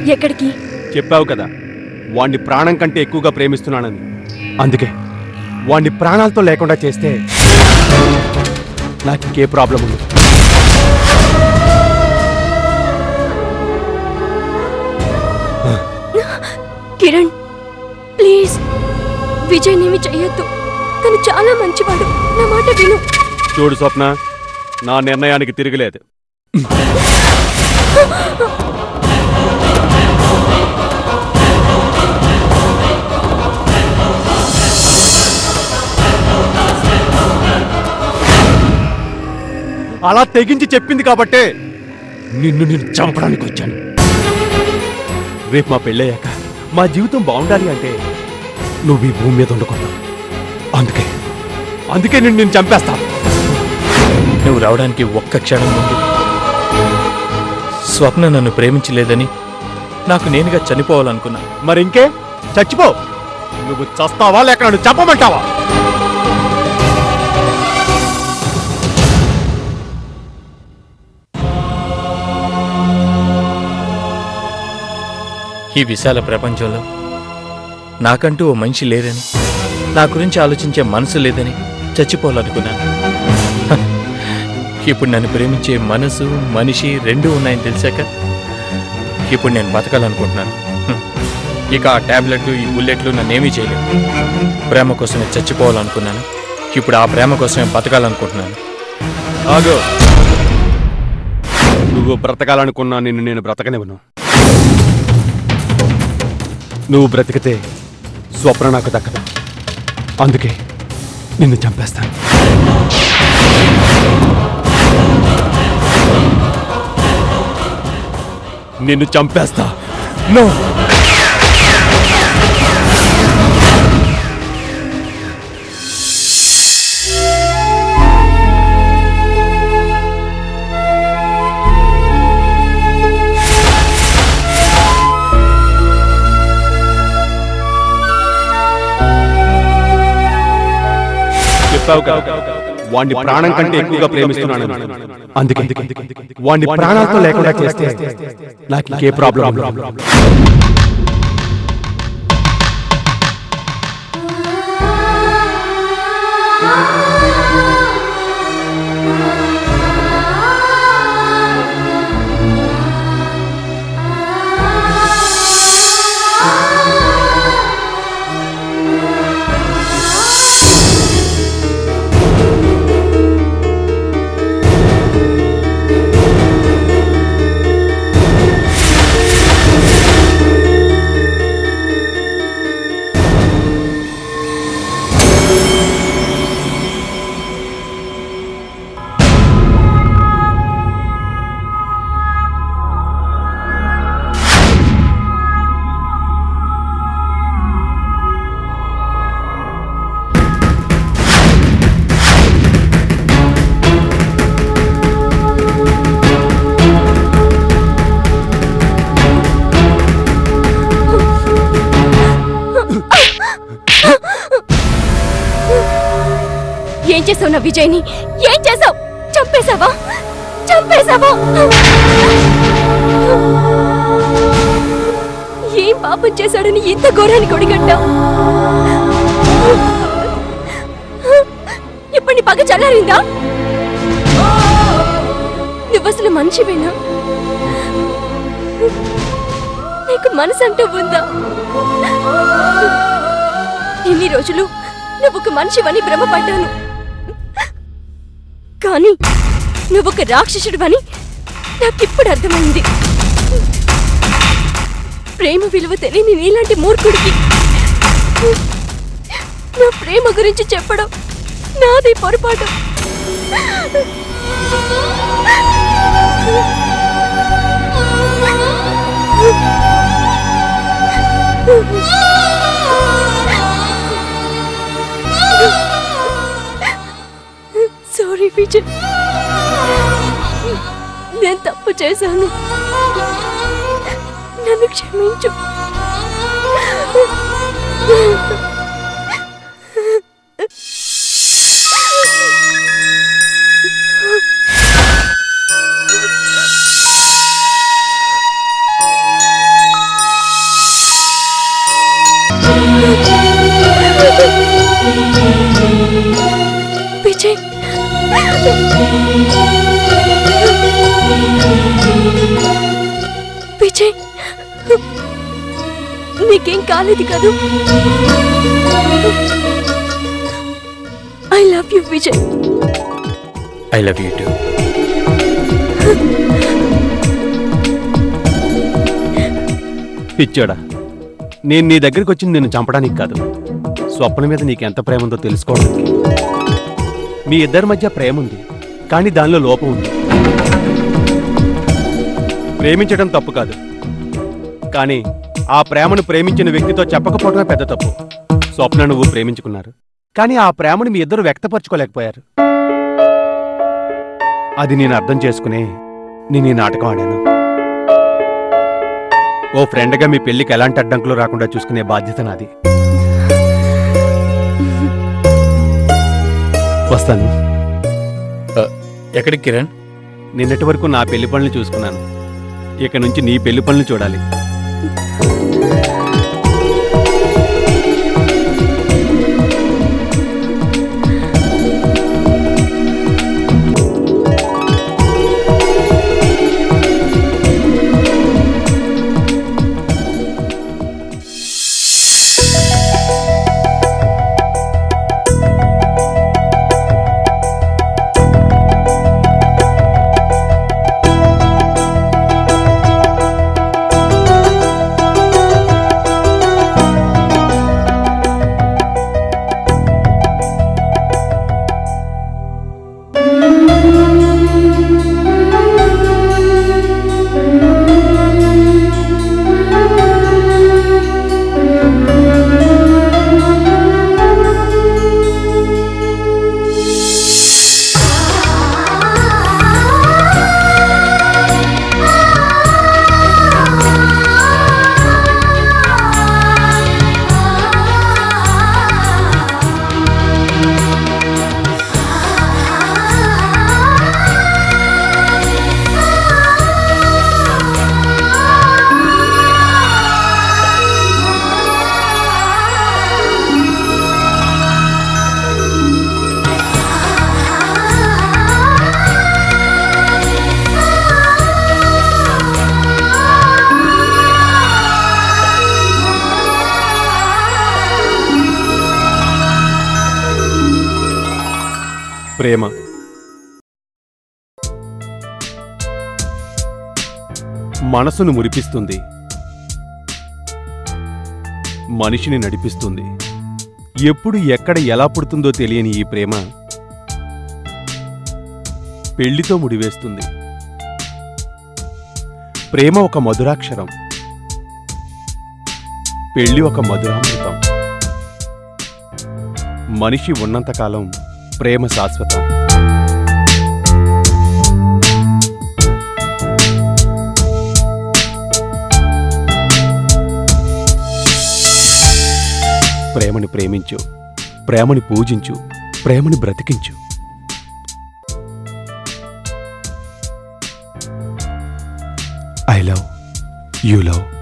ఎక్కడికి చెప్పావు కదా వాణ్ణి ప్రాణం కంటే ఎక్కువగా ప్రేమిస్తున్నానని అందుకే వాణ్ణి ప్రాణాలతో లేకుండా చేస్తే నాకు ఇంకే ప్రాబ్లం ఉంది కిరణ్ ప్లీజ్ విజయ్ నేమి చెయ్యొద్దు తను చాలా మంచివాడు నా మాట విను చూడు స్వప్న నా నిర్ణయానికి తిరగలేదు అలా తెగించి చెప్పింది కాబట్టే నిన్ను నేను చంపడానికి వచ్చాను రేపు మా పెళ్ళయ్యాక మా జీవితం బాగుండాలి అంటే నువ్వు ఈ భూమి మీద ఉండకూడదు అందుకే అందుకే నిన్ను నేను చంపేస్తా నువ్వు రావడానికి ఒక్క క్షణం ముందు స్వప్న నన్ను ప్రేమించలేదని నాకు నేనుగా చనిపోవాలనుకున్నా మరి ఇంకే చచ్చిపో నువ్వు చస్తావా లేక నన్ను చెప్పమంటావా ఈ విశాల ప్రపంచంలో నాకంటూ ఓ మనిషి లేరని నా గురించి ఆలోచించే మనసు లేదని చచ్చిపోవాలనుకున్నాను హ, ఇప్పుడు నన్ను ప్రేమించే మనసు మనిషి రెండూ ఉన్నాయని తెలిసాక ఇప్పుడు నేను బతకాలనుకుంటున్నాను హ, ఇక ఆ టాబ్లెట్లు ఈ బుల్లెట్లు నన్నేమీ చేయలేవు ప్రేమ కోసమే చచ్చిపోవాలనుకున్నాను ఇప్పుడు ఆ ప్రేమ కోసమే బతకాలనుకుంటున్నాను ఆగు నువ్వు బ్రతకాలనుకున్నా నిన్ను నేను బ్రతకనివ్వను నువ్వు బ్రతికితే స్వప్న నాకు దక్కదు అందుకే నిన్ను చంపేస్తాను నిన్ను చంపేస్తా నో చెప్పావు కదా వాణ్ణి ప్రాణం కంటే ఎక్కువగా ప్రేమిస్తున్నాను అందుకే వాణ్ణి ప్రాణాలతో లేకుండా చేస్తే నాకు ఇంకే ప్రాబ్లం ఉండదు. ఏం చేసావు నా విజయ్ని ఏం చేసావు చంపేశావా చంపేశావా ఏం పాపం చేశాడని ఇంత ఘోరానికి ఒడిగట్టావు ఇప్పుడు నీ పగ చల్లారిందా నువ్వసలు మనిషివేనా నీకు మనసు అంటూ ఉందా ఇన్ని రోజులు నువ్వు ఒక మనిషివని భ్రమపడ్డాను కానీ నువ్వు ఒక రాక్షసుడివని నాకిప్పుడు అర్థమైంది ప్రేమ విలువ తెలియని నీలాంటి మూర్ఖుడికి నా ప్రేమ గురించి చెప్పడం నాది పొరపాటు సారీ విజయ్ నేను తప్పు చేశాను నన్ను క్షమించు కాలేదు కాదు I love you Vijay I love you too పిచ్చోడా నేను నీ దగ్గరికి వచ్చింది నిన్ను చంపడానికి కాదు స్వప్న మీద నీకు ఎంత ప్రేమ ఉందో తెలుసుకోవడానికి మీ ఇద్దరి మధ్య ప్రేమ ఉంది కానీ దానిలో లోపం ఉంది ప్రేమించడం తప్పు కాదు కానీ ఆ ప్రేమను ప్రేమించిన వ్యక్తితో చెప్పకపోవడమే పెద్ద తప్పు స్వప్న నువ్వు ప్రేమించుకున్నారు కానీ ఆ ప్రేమను మీ ఇద్దరు వ్యక్తపరచుకోలేకపోయారు అది నేను అర్థం చేసుకునే నేను ఈ నాటకం ఆడాను ఓ ఫ్రెండ్గా మీ పెళ్లికి ఎలాంటి అడ్డంకులు రాకుండా చూసుకునే బాధ్యత నాది వస్తాను ఎక్కడికి కిరణ్ నిన్నటి వరకు నా పెళ్లి పనులు చూసుకున్నాను ఇక నుంచి నీ పెళ్లి పనులు చూడాలి ప్రేమ మనసును మురిపిస్తుంది మనిషిని నడిపిస్తుంది ఎప్పుడు ఎక్కడ ఎలా పుడుతుందో తెలియని ఈ ప్రేమ పెళ్లితో ముడివేస్తుంది ప్రేమ ఒక మధురాక్షరం పెళ్లి ఒక మధురామృతం మనిషి ఉన్నంతకాలం ప్రేమ శాశ్వతం ప్రేమని ప్రేమించు ప్రేమని పూజించు ప్రేమని బ్రతికించు ఐ లవ్ యూ లవ్